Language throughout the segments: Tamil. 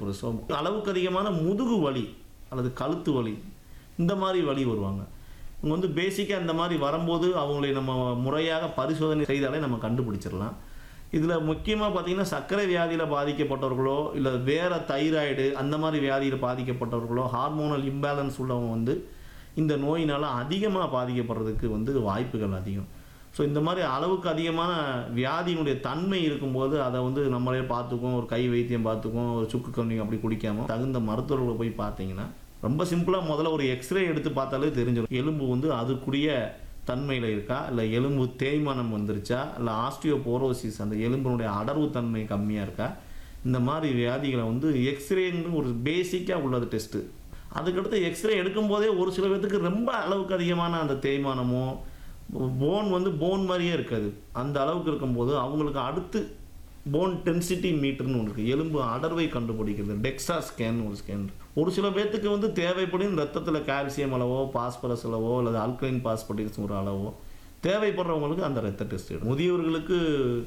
ஸோ அளவுக்கு அதிகமான முதுகு வலி அல்லது கழுத்து வலி இந்த மாதிரி வலி வருவாங்க இவங்க வந்து பேசிக்காக இந்த மாதிரி வரும்போது அவங்களை நம்ம முறையாக பரிசோதனை செய்தாலே நம்ம கண்டுபிடிச்சிடலாம் இதில் முக்கியமாக பார்த்தீங்கன்னா சர்க்கரை வியாதியில் பாதிக்கப்பட்டவர்களோ இல்லை வேறு தைராய்டு அந்த மாதிரி வியாதியில் பாதிக்கப்பட்டவர்களோ ஹார்மோனல் இம்பேலன்ஸ் உள்ளவங்க வந்து இந்த நோயினால் அதிகமாக பாதிக்கப்படுறதுக்கு வந்து வாய்ப்புகள் அதிகம் ஸோ இந்த மாதிரி அளவுக்கு அதிகமான வியாதியினுடைய தன்மை இருக்கும்போது அதை வந்து நம்மளே பார்த்துக்குவோம் ஒரு கை வைத்தியம் பார்த்துக்குவோம் ஒரு சுக்கு கண்ணி அப்படி குடிக்காமல் தகுந்த மருத்துவர்களை போய் பார்த்தீங்கன்னா ரொம்ப சிம்பிளாக முதல்ல ஒரு எக்ஸ்ரே எடுத்து பார்த்தாலே தெரிஞ்சிடும் எலும்பு வந்து அதுக்குரிய தன்மையில் இருக்கா இல்லை எலும்பு தேய்மானம் வந்துருச்சா இல்லை ஆஸ்டியோபோரோசிஸ் அந்த எலும்பினுடைய அடர்வு தன்மை கம்மியாக இருக்கா இந்த மாதிரி வியாதிகளை வந்து எக்ஸ்ரேன்னு ஒரு பேசிக்காக உள்ளது டெஸ்ட்டு அதுக்கடுத்து எக்ஸ்ரே எடுக்கும்போதே ஒரு சில பேர்த்துக்கு ரொம்ப அளவுக்கு அதிகமான அந்த தேய்மானமோ போன் வந்து போன் மாதிரியே இருக்காது அந்த அளவுக்கு இருக்கும்போது அவங்களுக்கு அடுத்து போன் டென்சிட்டி மீட்டர்னு ஒன்று இருக்குது எலும்பு அடர்வை கண்டுபிடிக்கிறது டெக்ஸா ஸ்கேன் ஒரு ஸ்கேன் ஒரு சில பேர்த்துக்கு வந்து தேவைப்படும் ரத்தத்தில் கால்சியம் அளவோ பாஸ்பரஸ் அளவோ அல்லது ஆல்கலைன் பாஸ்பரஸ் ஒரு அளவோ தேவைப்படுறவங்களுக்கு அந்த ரத்த டெஸ்ட் எடுக்கும் முதியவர்களுக்கு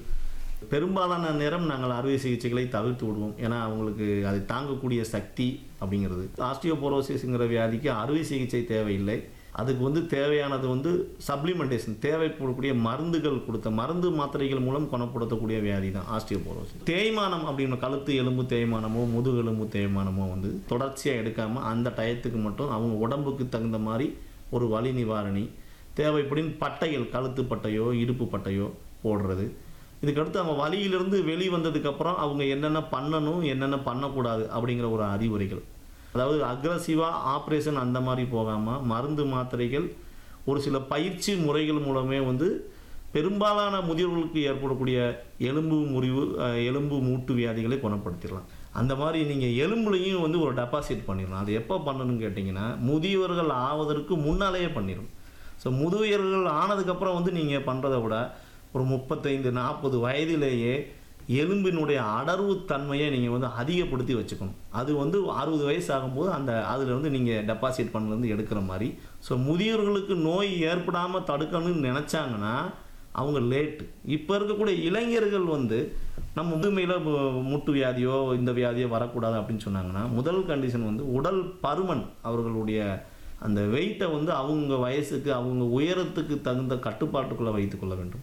பெரும்பாலான நேரம் நாங்கள் அறுவை சிகிச்சைகளை தவிர்த்து விடுவோம் ஏன்னா அவங்களுக்கு அதை தாங்கக்கூடிய சக்தி அப்படிங்கிறது ஆஸ்டியோபோரோசிஸ்ங்கிற வியாதிக்கு அறுவை சிகிச்சை தேவையில்லை அதுக்கு வந்து தேவையானது வந்து சப்ளிமெண்டேஷன் தேவைப்படக்கூடிய மருந்துகள் கொடுத்த மருந்து மாத்திரைகள் மூலம் குணப்படுத்தக்கூடிய வியாதி தான் ஆஸ்டியோபோரோசிஸ் தேய்மானம் அப்படின்னு கழுத்து எலும்பு தேய்மானமோ முதுகெலும்பு தேய்மானமோ வந்து தொடர்ச்சியாக எடுக்காமல் அந்த டயத்துக்கு மட்டும் அவங்க உடம்புக்கு தகுந்த மாதிரி ஒரு வலி நிவாரணி தேவைப்படின் பட்டைகள் கழுத்து பட்டையோ இடுப்பு பட்டையோ போடுறது இதுக்கடுத்து அவங்க வலியிலிருந்து வெளி வந்ததுக்கப்புறம் அவங்க என்னென்ன பண்ணணும் என்னென்ன பண்ணக்கூடாது அப்படிங்கிற ஒரு அறிவுரைகள் அதாவது அக்ரஸிவாக ஆப்ரேஷன் அந்த மாதிரி போகாமல் மருந்து மாத்திரைகள் ஒரு சில பயிற்சி முறைகள் மூலமே வந்து பெரும்பாலான முதியோர்களுக்கு ஏற்படக்கூடிய எலும்பு முறிவு அஹ், எலும்பு மூட்டு வியாதிகளை குணப்படுத்திடலாம் அந்த மாதிரி நீங்கள் எலும்புலையும் வந்து ஒரு டெபாசிட் பண்ணிடலாம் அது எப்போ பண்ணணும்னு கேட்டிங்கன்னா முதியவர்கள் ஆவதற்கு முன்னாலேயே பண்ணிடணும் ஸோ முதியவர்கள் ஆனதுக்கப்புறம் வந்து நீங்கள் பண்ணுறதை விட ஒரு முப்பத்தைந்து நாற்பது வயதிலேயே எலும்பினுடைய அடர்வு தன்மையை நீங்கள் வந்து அதிகப்படுத்தி வச்சுக்கணும் அது வந்து அறுபது வயசு ஆகும்போது அந்த அதில் வந்து நீங்கள் டெபாசிட் பண்ணலேருந்து எடுக்கிற மாதிரி ஸோ முதியோர்களுக்கு நோய் ஏற்படாமல் தடுக்கணும்னு நினச்சாங்கன்னா அவங்க லேட்டு இப்போ இருக்கக்கூடிய இளைஞர்கள் வந்து நம்ம முதுமையில் முட்டு வியாதியோ இந்த வியாதியோ வரக்கூடாது அப்படின்னு சொன்னாங்கன்னா முதல் கண்டிஷன் வந்து உடல் பருமன் அவர்களுடைய அந்த வெயிட்டை வந்து அவங்க வயசுக்கு அவங்க உயரத்துக்கு தகுந்த கட்டுப்பாட்டுக்குள்ளே வைத்துக்கொள்ள வேண்டும்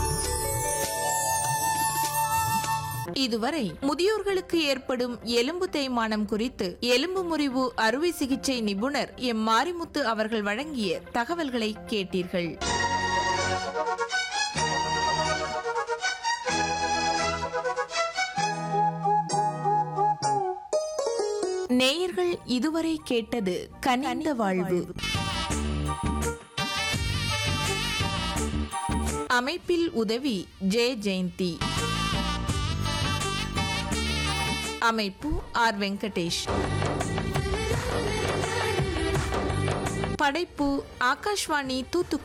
இதுவரை முதியோர்களுக்கு ஏற்படும் எலும்பு தேய்மானம் குறித்து எலும்பு முறிவு அறுவை சிகிச்சை நிபுணர் எம் மாரிமுத்து அவர்கள் வழங்கிய தகவல்களை கேட்டீர்கள் நேயர்கள் இதுவரை கேட்டது கனிந்த வாழ்வு அமைப்பில் உதவி ஜே ஜெயந்தி அமைப்பு ஆர் வெங்கடேஷ் படைப்பு ஆகாஷ்வாணி தூத்துக்குடி